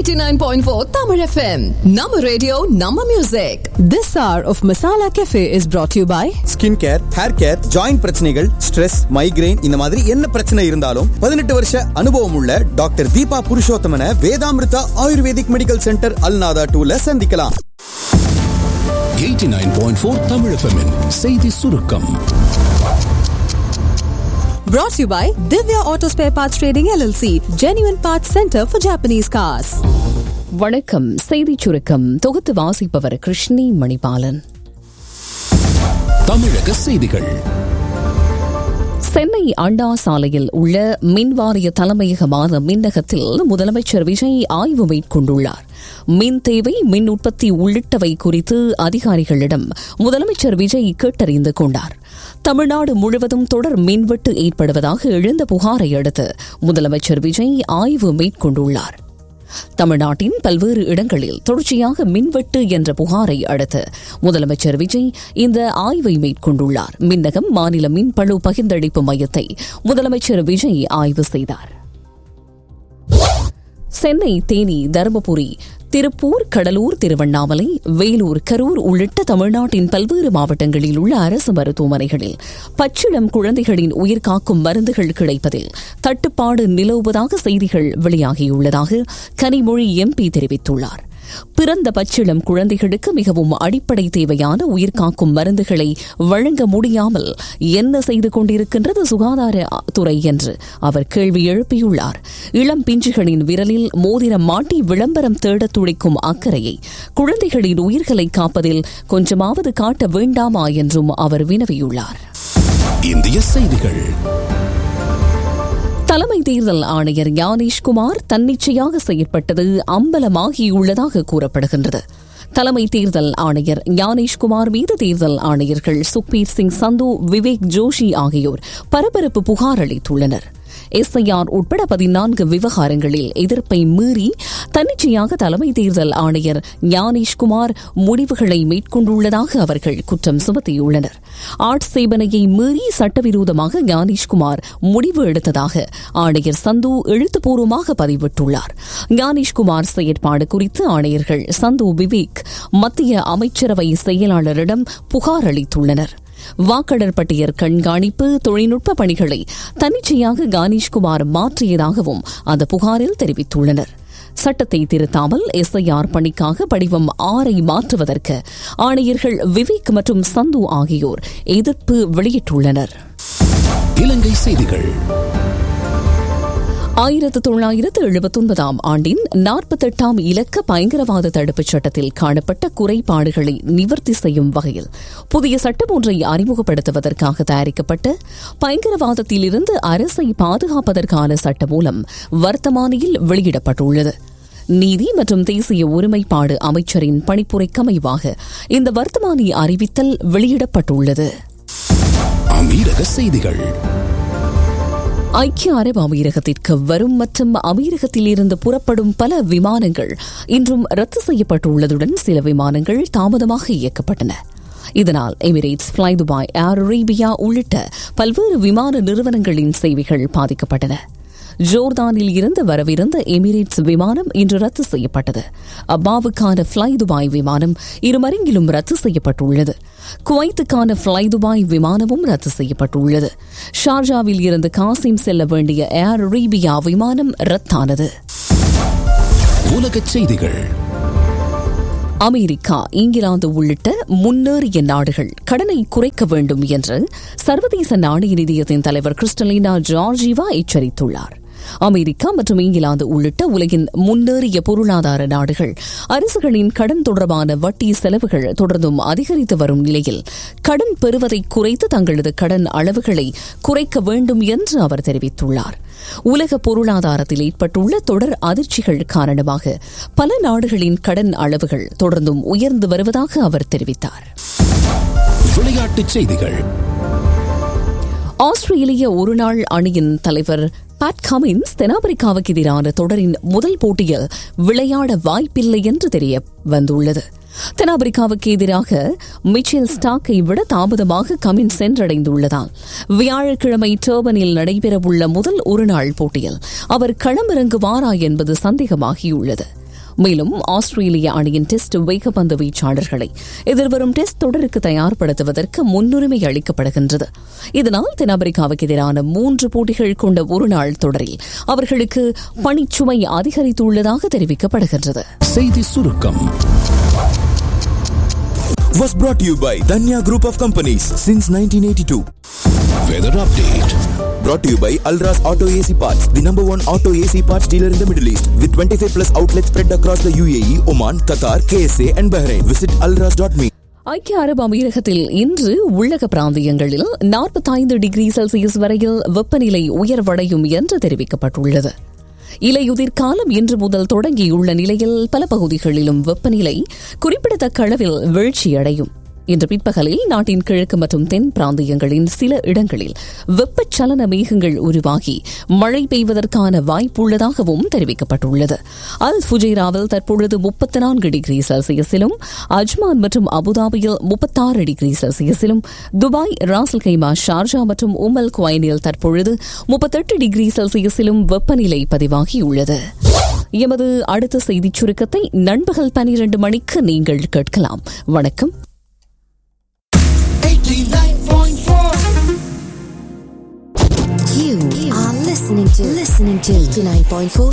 89.4 Tamil FM. Nama radio, Nama music. This hour of Masala Cafe is brought to you by skin care hair care joint பிரச்சனைகள் stress migraine இந்த மாதிரி என்ன பிரச்சனை இருந்தாலும் பதினெட்டு வருஷ அனுபவம் உள்ள doctor Deepa Purushothaman Vedamrutha Ayurvedic medical centre Al Nahda டூல சந்திக்கலாம் 89.4 Tamil FM -இன் செய்தி சுருக்கம் brought to you by Divya Auto Spare Parts Trading LLC, Genuine Parts Center for Japanese cars. வணக்கம் செய்திச் சுருக்கம் தொகுத்து வாசிப்பவர் கிருஷ்ணி மணிபாலன் தமிழக செய்திகள் சென்னை அண்டா சாலையில் உள்ள மின்வாரிய தலைமையகமான மின்னகத்தில் முதலமைச்சர் விஜய் ஆய்வு மேற்கொண்டுள்ளார் மின் தேவை மின் உற்பத்தி உள்ளிட்டவை குறித்து அதிகாரிகளிடம் முதலமைச்சர் விஜய் கேட்டறிந்து கொண்டார் தமிழ்நாடு முழுவதும் தொடர் மின்வெட்டு ஏற்படுவதாக எழுந்த புகாரை அடுத்து முதலமைச்சர் விஜய் ஆய்வு மேற்கொண்டுள்ளார் தமிழ்நாட்டின் பல்வேறு இடங்களில் தொடர்ச்சியாக மின்வெட்டு என்ற புகாரை அடுத்து முதலமைச்சர் விஜய் இந்த ஆய்வை மேற்கொண்டுள்ளார் மின்னகம் மாநில மின்பளு பகிர்ந்தளிப்பு மையத்தை முதலமைச்சர் விஜய் ஆய்வு செய்தார் சென்னை தேனி தருமபுரி திருப்பூர் கடலூர் திருவண்ணாமலை வேலூர் கரூர் உள்ளிட்ட தமிழ்நாட்டின் பல்வேறு மாவட்டங்களில் உள்ள அரசு மருத்துவமனைகளில் பச்சிளம் குழந்தைகளின் உயிர்காக்கும் மருந்துகள் கிடைப்பதில் தட்டுப்பாடு நிலவுவதாக செய்திகள் வெளியாகியுள்ளதாக கனிமொழி எம்பி தெரிவித்துள்ளார் பிறந்த பச்சிளம் குழந்தைகளுக்கு மிகவும் அடிப்படை தேவையான உயிர்காக்கும் மருந்துகளை வழங்க முடியாமல் என்ன செய்து கொண்டிருக்கின்றது சுகாதாரத்துறை என்று அவர் கேள்வி எழுப்பியுள்ளார் இளம் பிஞ்சுகளின் விரலில் மோதிரம் மாட்டி விளம்பரம் தேட துடிக்கும் அக்கறையை குழந்தைகளின் உயிர்களை காப்பதில் கொஞ்சமாவது காட்ட வேண்டாமா என்றும் அவர் வினவியுள்ளார் இந்திய செய்திகள் தலைமை தேர்தல் ஆணையர் ஞானேஷ்குமார் தன்னிச்சையாக செயற்பட்டது அம்பலமாகியுள்ளதாக கூறப்படுகின்றது தலைமை தேர்தல் ஆணையர் ஞானேஷ்குமார் மீது தேர்தல் ஆணையர்கள் சுக்பீர் சிங் சந்து விவேக் ஜோஷி ஆகியோர் பரபரப்பு புகார் அளித்துள்ளனர் எஸ்ஐஆர் உட்பட பதினான்கு விவகாரங்களில் எதிர்ப்பை மீறி தன்னிச்சையாக தலைமை தேர்தல் ஆணையர் ஞானேஷ்குமார் முடிவுகளை மேற்கொண்டுள்ளதாக அவர்கள் குற்றம் சுமத்தியுள்ளனர் ஆட்சேபனையை மீறி சட்டவிரோதமாக ஞானேஷ்குமார் முடிவு எடுத்ததாக ஆணையர் சந்து எழுத்துப்பூர்வமாக பதிவிட்டுள்ளார் ஞானேஷ்குமார் செயற்பாடு குறித்து ஆணையர்கள் சந்து விவேக் மத்திய அமைச்சரவை செயலாளரிடம் புகார் அளித்துள்ளனர் வாக்காளர் பட்டியல் கண்காணிப்பு தொழில்நுட்ப பணிகளை தன்னிச்சையாக கானேஷ்குமார் மாற்றியதாகவும் அந்த புகாரில் தெரிவித்துள்ளனர் சட்டத்தை திருத்தாமல் எஸ்ஐஆர் பணிக்காக படிவம் ஆறை மாற்றுவதற்கு ஆணையர்கள் விவேக் மற்றும் சந்து ஆகியோர் எதிர்ப்பு வெளியிட்டுள்ளனர் இலங்கை செய்திகள் ஆயிரத்து தொள்ளாயிரத்து எழுபத்தொன்பதாம் ஆண்டின் நாற்பத்தெட்டாம் இலக்க பயங்கரவாத தடுப்புச் சட்டத்தில் காணப்பட்ட குறைபாடுகளை நிவர்த்தி செய்யும் வகையில் புதிய சட்டம் ஒன்றை அறிமுகப்படுத்துவதற்காக தயாரிக்கப்பட்ட பயங்கரவாதத்திலிருந்து அரசை பாதுகாப்பதற்கான சட்ட மூலம் வர்த்தமானியில் வெளியிடப்பட்டுள்ளது நீதி மற்றும் தேசிய ஒருமைப்பாடு அமைச்சரின் பணிப்புரைக்கமைவாக இந்த வர்த்தமானி அறிவித்தல் வெளியிடப்பட்டுள்ளது அமீரக செய்திகள் ஐக்கிய அரபு அமீரகத்திற்கு வரும் மற்றும் அமீரகத்தில் இருந்து புறப்படும் பல விமானங்கள் இன்றும் ரத்து செய்யப்பட்டுள்ளதுடன் சில விமானங்கள் தாமதமாக இயக்கப்பட்டன இதனால் Emirates fly Dubai Air Arabia உள்ளிட்ட பல்வேறு விமான நிறுவனங்களின் சேவைகள் பாதிக்கப்பட்டன ஜோர்தானில் இருந்து வரவிருந்த எமிரேட்ஸ் விமானம் இன்று ரத்து செய்யப்பட்டது அப்பாவுக்கான ஃபிளை துபாய் விமானம் இருமருங்கிலும் ரத்து செய்யப்பட்டுள்ளது குவைத்துக்கான ஃபிளை துபாய் விமானமும் ரத்து செய்யப்பட்டுள்ளது ஷார்ஜாவில் இருந்து காசிம் செல்ல வேண்டிய ஏர் அரேபியா விமானம் ரத்தானது உலகச் செய்திகள் அமெரிக்கா இங்கிலாந்து உள்ளிட்ட முன்னேறிய நாடுகள் கடனை குறைக்க வேண்டும் என்று சர்வதேச நாணய நிதியத்தின் தலைவர் கிறிஸ்டலினா ஜார்ஜிவா எச்சரித்துள்ளார் அமெரிக்கா மற்றும் இங்கிலாந்து உள்ளிட்ட உலகின் முன்னேறிய பொருளாதார நாடுகள் அரசுகளின் கடன் தொடர்பான வட்டி செலவுகள் தொடர்ந்தும் அதிகரித்து வரும் நிலையில் கடன் பெறுவதை குறைத்து தங்களது கடன் அளவுகளை குறைக்க வேண்டும் என்று அவர் தெரிவித்துள்ளார் உலக பொருளாதாரத்தில் ஏற்பட்டுள்ள தொடர் அதிர்ச்சிகள் காரணமாக பல நாடுகளின் கடன் அளவுகள் தொடர்ந்தும் உயர்ந்து வருவதாக அவர் தெரிவித்தார் விளையாட்டுச் செய்திகள் ஆஸ்திரேலிய ஒருநாள் அணியின் தலைவர் பாட் கமின்ஸ் தென்னாப்பிரிக்காவுக்கு எதிரான தொடரின் முதல் போட்டியில் விளையாட வாய்ப்பில்லை என்று தெரிய வந்துள்ளது தென்னாப்பிரிக்காவுக்கு எதிராக மிச்சேல் ஸ்டாக்கை விட தாமதமாக கமின் சென்றடைந்துள்ளதால் வியாழக்கிழமை டர்பனில் நடைபெறவுள்ள முதல் ஒருநாள் போட்டியில் அவர் களமிறங்குவாரா என்பது சந்தேகமாகியுள்ளது மேலும் ஆஸ்திரேலிய அணியின் டெஸ்ட் வேகப்பந்து வீச்சாளர்களை எதிர்வரும் டெஸ்ட் தொடருக்கு தயார்படுத்துவதற்கு முன்னுரிமை அளிக்கப்படுகின்றது இதனால் தென்னாப்பிரிக்காவுக்கு எதிரான மூன்று போட்டிகள் கொண்ட ஒருநாள் தொடரில் அவர்களுக்கு பணிச்சுமை அதிகரித்துள்ளதாக தெரிவிக்கப்படுகின்றது செய்தி சுருக்கம் was brought to you by Danya Group of Companies since 1982. Weather update Brought to you by Alras Auto AC Parts, the number one auto AC parts dealer in the Middle East, with 25 plus outlets spread across the UAE, Oman, Qatar, KSA, and Bahrain. Visit alras.me. ஐக்கிய அரபு அமீரகத்தில் இன்று உள்ளக பிராந்தியங்களில் நாற்பத்தைந்து degree Celsius வரையில் வெப்பநிலை உயர்வடையும் என்று தெரிவிக்கப்பட்டுள்ளது இலையுதிர் காலம் இன்று முதல் தொடங்கியுள்ள நிலையில் பல பகுதிகளிலும் வெப்பநிலை குறிப்பிடத்தக்க அளவில் வீழ்ச்சியடையும் இன்று பிற்பகலில் நாட்டின் கிழக்கு மற்றும் தென் பிராந்தியங்களின் சில இடங்களில் வெப்பச்சலன மேகங்கள் உருவாகி மழை பெய்வதற்கான வாய்ப்புள்ளதாகவும் தெரிவிக்கப்பட்டுள்ளது அல் ஃபுஜைராவில் தற்பொழுது முப்பத்தி நான்கு டிகிரி செல்சியஸிலும் அஜ்மான் மற்றும் அபுதாபியில் முப்பத்தாறு டிகிரி செல்சியஸிலும் துபாய் ராசல் கைமா ஷார்ஜா மற்றும் உமல் குவைனில் தற்பொழுது முப்பத்தெட்டு டிகிரி செல்சியஸிலும் வெப்பநிலை பதிவாகியுள்ளது எமது அடுத்த செய்திச் சுருக்கத்தை நண்பகல் பனிரண்டு மணிக்கு நீங்கள் கேட்கலாம் வணக்கம் You are listening to listening to 89.4